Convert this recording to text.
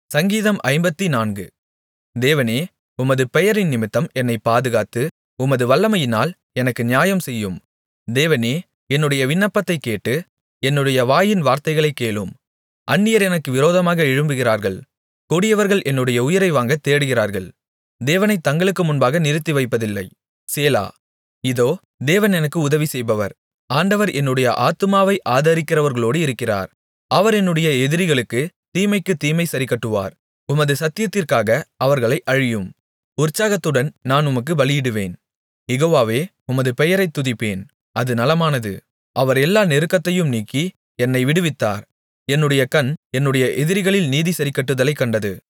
சங்கீதம் ஐம்பத்துநான்கு தேவனே உமது பெயரினிமித்தம் என்னைப் பாதுகாத்து உமது வல்லமையினால் எனக்கு நியாயம் செய்யும் தேவனே என்னுடைய விண்ணப்பத்தைக் கேட்டு என்னுடைய வாயின் வார்த்தைகளைக் கேளும் அந்நியர் எனக்கு விரோதமாக எழும்புகிறார்கள் கொடியவர்கள் என்னுடைய உயிரை வாங்கத் தேடுகிறார்கள் தேவனைத் தங்களுக்கு முன்பாக நிறுத்திவைப்பதில்லை சேலா இதோ தேவன் எனக்கு உதவி செய்பவர் ஆண்டவர் என்னுடைய ஆத்துமாவை ஆதரிக்கிறவர்களோடு இருக்கிறார் அவர் என்னுடைய எதிரிகளுக்குத் தீமைக்குத் தீமை சரிக்கட்டுவார் உமது சத்தியத்திற்காக அவர்களை அழியும் உற்சாகத்துடன் நான் உமக்கு பலியிடுவேன் யெகோவாவே உமது பெயரைத் துதிப்பேன் அது நலமானது அவர் எல்லா நெருக்கத்தையும் நீக்கி என்னை விடுவித்தார் என்னுடைய கண் என்னுடைய எதிரிகளில் நீதி சரிக்கட்டுதலைக் கண்டது